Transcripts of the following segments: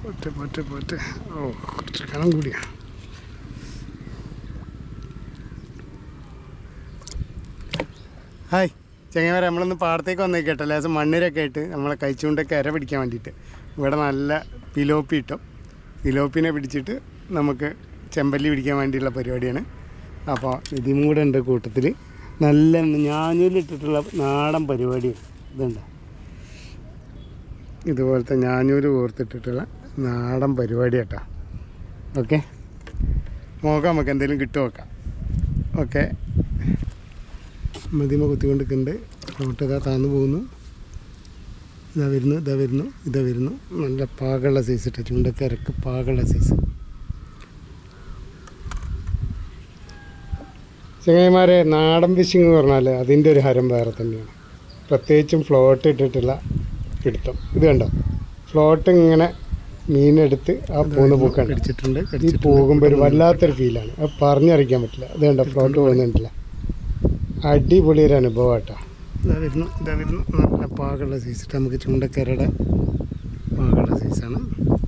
പോട്ടെ പോട്ടെ പോട്ടെ ഓ കുറച്ച് കനം കൂടിയാ ഹായ് ചെങ്ങന്മാരെ നമ്മളൊന്ന് പാടത്തേക്ക് വന്നേക്കട്ടെ ലേശം മണ്ണിരൊക്കെ ആയിട്ട് നമ്മളെ കഴിച്ചുകൊണ്ടൊക്കെ ഇര പിടിക്കാൻ വേണ്ടിയിട്ട് ഇവിടെ നല്ല പിലോപ്പി ഇട്ടും പിലോപ്പിനെ പിടിച്ചിട്ട് നമുക്ക് ചെമ്പല്ലി പിടിക്കാൻ വേണ്ടിയുള്ള പരിപാടിയാണ് അപ്പോൾ ഇതും കൂടെ ഉണ്ട് കൂട്ടത്തിൽ നല്ല ഞാഞ്ഞൂലിട്ടിട്ടുള്ള നാടൻ പരിപാടിയാണ് ഇതുണ്ട് ഇതുപോലത്തെ ഞാഞ്ഞൂല് കോർത്തിട്ടിട്ടുള്ള നാടൻ പരിപാടി കേട്ടോ ഓക്കെ നോക്കാം നമുക്ക് എന്തെങ്കിലും കിട്ടുമോ നോക്കാം ഓക്കെ മതിമ കുത്തിക്കൊണ്ടിരിക്കുന്നുണ്ട് റോട്ട് ഇതാ താന്നു പോകുന്നു ഇതാ വരുന്നു ഇതാ വരുന്നു ഇതാ വരുന്നു നല്ല പാകമുള്ള സൈസ് ഇട്ട ചൂണ്ടൊക്കെ ഇറക്ക് പാകമുള്ള സൈസ് ചങ്ങായിമാരെ നാടൻ ഫിഷിംഗ് എന്ന് പറഞ്ഞാൽ അതിൻ്റെ ഒരു ഹരം വേറെ തന്നെയാണ് പ്രത്യേകിച്ചും ഫ്ലോട്ട് ഇട്ടിട്ടുള്ള പിടുത്തം ഇത് കണ്ടോ ഫ്ലോട്ട് ഇങ്ങനെ മീനെടുത്ത് ആ പോകുന്ന പൂക്കാണ് കടിച്ചിട്ടുണ്ട് ഈ പോകുമ്പോൾ ഒരു വല്ലാത്തൊരു ഫീലാണ് അത് പറഞ്ഞറിയിക്കാൻ പറ്റില്ല അത് കണ്ടോ ഫ്ലോട്ട് പോകുന്നുണ്ടല്ല അടിപൊളി ഒരു അനുഭവം കേട്ടോ ഇതാ വരുന്നു ഇതാ വരുന്നു നല്ല പാകമുള്ള സൈസ് ഇട്ട് നമുക്ക് ചൂണ്ടക്കരയുടെ പാകമുള്ള സൈസാണ്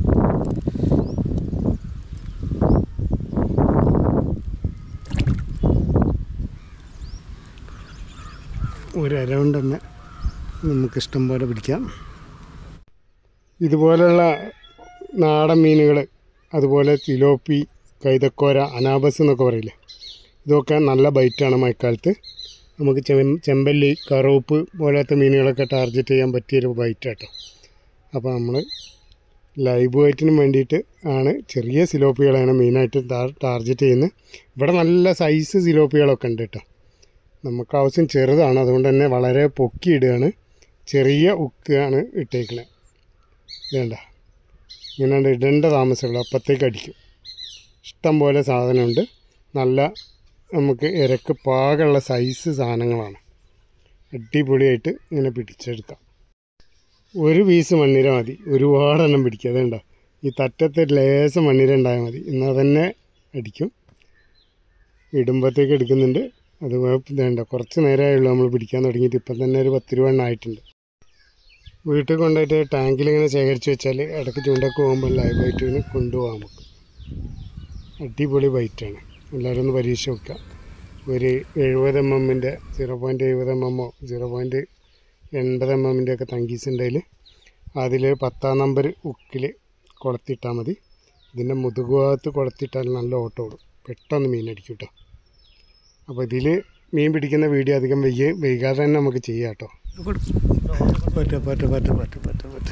ഒരു അരൗണ്ട് തന്നെ നമുക്ക് ഇഷ്ടം പോലെ പിടിക്കാം ഇതുപോലെയുള്ള നാടൻ മീനുകൾ അതുപോലെ തിലോപ്പി കൈതക്കോര അനാബസ് എന്നൊക്കെ പറയില്ലേ ഇതൊക്കെ നല്ല ബൈറ്റാണ് മഴക്കാലത്ത് നമുക്ക് ചെം ചെമ്പല്ലി കറുപ്പ് പോലത്തെ മീനുകളൊക്കെ ടാർഗറ്റ് ചെയ്യാൻ പറ്റിയൊരു ബൈറ്റ് കേട്ടോ അപ്പോൾ നമ്മൾ ലൈവ് ബൈറ്റിനും വേണ്ടിയിട്ട് ആണ് ചെറിയ സിലോപ്പികളാണ് മെയിനായിട്ട് ടാർഗറ്റ് ചെയ്യുന്നത് ഇവിടെ നല്ല സൈസ് സിലോപ്പികളൊക്കെ ഉണ്ട് കേട്ടോ നമുക്ക് ആവശ്യം ചെറുതാണ് അതുകൊണ്ട് തന്നെ വളരെ പൊക്കിയിടുകയാണ് ചെറിയ ഉക്കാണ് ഇട്ടേക്കുന്നത് വേണ്ട ഇങ്ങനെ ഇടേണ്ട താമസമുള്ളൂ അപ്പത്തേക്ക് അടിക്കും ഇഷ്ടം പോലെ സാധനമുണ്ട് നല്ല നമുക്ക് ഇരക്ക് പാകമുള്ള സൈസ് സാധനങ്ങളാണ് അടിപൊളിയായിട്ട് ഇങ്ങനെ പിടിച്ചെടുക്കാം ഒരു പീസ് മണ്ണിര മതി ഒരുപാടെണ്ണം പിടിക്കുക അതുണ്ടോ ഈ തറ്റത്തെ ലേശം മണ്ണിര ഉണ്ടായാൽ മതി എന്നാൽ തന്നെ അടിക്കും ഇടുമ്പോഴത്തേക്ക് എടുക്കുന്നുണ്ട് അത് വേണ്ട കുറച്ച് നേരമായുള്ളൂ നമ്മൾ പിടിക്കാൻ തുടങ്ങിയിട്ട് ഇപ്പം തന്നെ ഒരു പത്ത് രൂപ എണ്ണം ആയിട്ടുണ്ട് വീട്ടിൽ കൊണ്ടുപോയിട്ട് ടാങ്കിൽ ഇങ്ങനെ ശേഖരിച്ച് വെച്ചാൽ ഇടയ്ക്ക് ചൂണ്ടൊക്കെ പോകുമ്പോൾ ലൈവ് ബൈറ്റിന് കൊണ്ടുപോകാം നമുക്ക് അടിപൊളി ബൈറ്റാണ് എല്ലാവരും ഒന്ന് പരീക്ഷ വെക്കുക ഒരു എഴുപത് എം എമ്മിൻ്റെ സീറോ പോയിൻറ്റ് എഴുപത് എം എമ്മോ സീറോ പോയിൻറ്റ് എൺപത് എം എമ്മിൻ്റെ ഒക്കെ തങ്കീസ് ഉണ്ടെങ്കിൽ അതിൽ പത്താം നമ്പർ ഉക്കിൽ കൊളത്തിട്ടാൽ മതി ഇതിൻ്റെ മുതുകുഭാഗത്ത് കൊളത്തിട്ടാൽ നല്ല ഓട്ടം ഓടും പെട്ടെന്ന് മീൻ അടിക്കും കേട്ടോ അപ്പോൾ ഇതിൽ മീൻ പിടിക്കുന്ന വീഡിയോ അധികം വൈകി വൈകാതെ തന്നെ നമുക്ക് ചെയ്യാം കേട്ടോ പറ്റ പറ്റ പറ്റ പറ്റ പറ്റ പറ്റ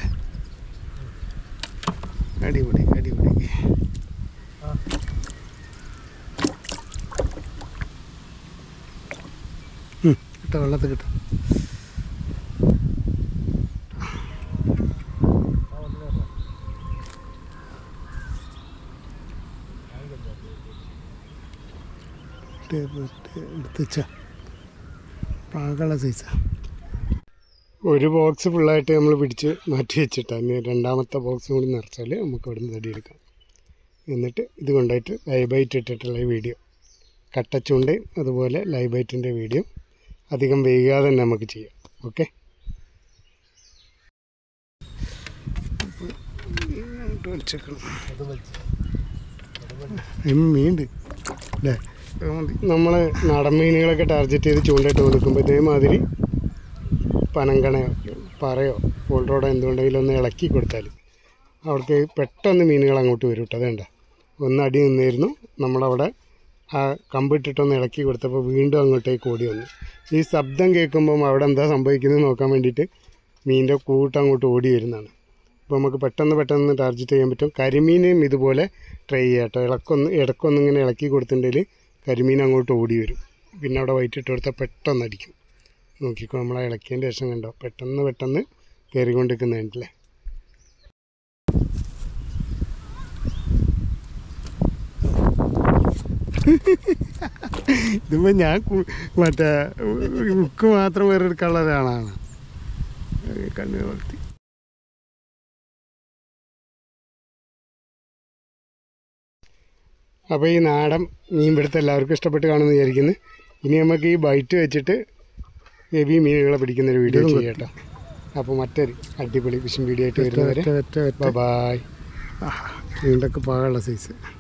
അടിപൊളി അടിപൊളി ഉം, കിട്ടോ വെള്ളത്തിൽ കിട്ടും എടുത്തുവച്ച പാകള സൈസാ ഒരു ബോക്സ് ഫുള്ളായിട്ട് നമ്മൾ പിടിച്ച് മാറ്റി വെച്ചിട്ടാണ് ഇനി രണ്ടാമത്തെ ബോക്സ് കൂടി നിറച്ചാൽ നമുക്ക് അവിടെ നിന്ന് തടിയെടുക്കാം എന്നിട്ട് ഇത് കൊണ്ടായിട്ട് ലൈബൈറ്റ് ഇട്ടിട്ടുള്ള വീഡിയോ കട്ടച്ചുണ്ടയും അതുപോലെ ലൈബൈറ്റിൻ്റെ വീഡിയോ അധികം വൈകാതെ തന്നെ നമുക്ക് ചെയ്യാം ഓക്കെ മീനുണ്ട് അല്ലേ നമ്മൾ നാടൻ മീനുകളൊക്കെ ടാർഗറ്റ് ചെയ്ത് ചൂണ്ടയിട്ട് കൊടുക്കുമ്പോൾ ഇതേമാതിരി പനങ്കണയോ പറയോ പോൾറോഡോ എന്തുകൊണ്ടെങ്കിലും ഒന്ന് ഇളക്കി കൊടുത്താൽ അവിടേക്ക് പെട്ടെന്ന് മീനുകൾ അങ്ങോട്ട് വരും കേട്ടോ അതേണ്ട ഒന്ന് അടി നിന്നിരുന്നു നമ്മളവിടെ ആ കമ്പിട്ടിട്ടൊന്ന് ഇളക്കി കൊടുത്തപ്പോൾ വീണ്ടും അങ്ങോട്ടേക്ക് ഓടി വന്നു ഈ ശബ്ദം കേൾക്കുമ്പം അവിടെ എന്താ സംഭവിക്കുന്നത് നോക്കാൻ വേണ്ടിയിട്ട് മീനിൻ്റെ കൂട്ടം അങ്ങോട്ട് ഓടി വരുന്നതാണ് അപ്പോൾ നമുക്ക് പെട്ടെന്ന് പെട്ടെന്ന് ടാർഗറ്റ് ചെയ്യാൻ പറ്റും കരിമീനും ഇതുപോലെ ട്രൈ ചെയ്യാം കേട്ടോ ഇളക്കൊന്ന് ഇടക്കൊന്ന് ഇങ്ങനെ ഇളക്കി കൊടുത്തിട്ടുണ്ടെങ്കിൽ കരിമീൻ അങ്ങോട്ട് ഓടി വരും പിന്നെ അവിടെ വൈറ്റിട്ട് കൊടുത്താൽ പെട്ടെന്ന് അടിക്കും നോക്കിക്കോ നമ്മളെ ഇളക്കിയതിൻ്റെ ശേഷം കണ്ടോ പെട്ടെന്ന് പെട്ടെന്ന് കയറിക്കൊണ്ടിരിക്കുന്നുണ്ടല്ലേ ഇതിപ്പോൾ ഞാൻ കു- മറ്റേ ഉക്ക് മാത്രം വേറെടുക്കാനുള്ള ഒരാളാണ് കണ്ണു വളർത്തി അപ്പോൾ ഈ നാടൻ മീൻ പിടുത്തം എല്ലാവർക്കും ഇഷ്ടപ്പെട്ട് കാണുമെന്ന് വിചാരിക്കുന്നു ഇനി നമുക്ക് ഈ ബൈറ്റ് വെച്ചിട്ട് ഹെവി മീനുകളെ പിടിക്കുന്ന ഒരു വീഡിയോ ചെയ്യാം കേട്ടോ അപ്പോൾ മറ്റൊരു അടിപൊളി ഫിഷിംഗ് വീഡിയോ ആയിട്ട് വരുന്നവരെ ബൈ നീണ്ടൊക്കെ പാകമുള്ള സൈസ്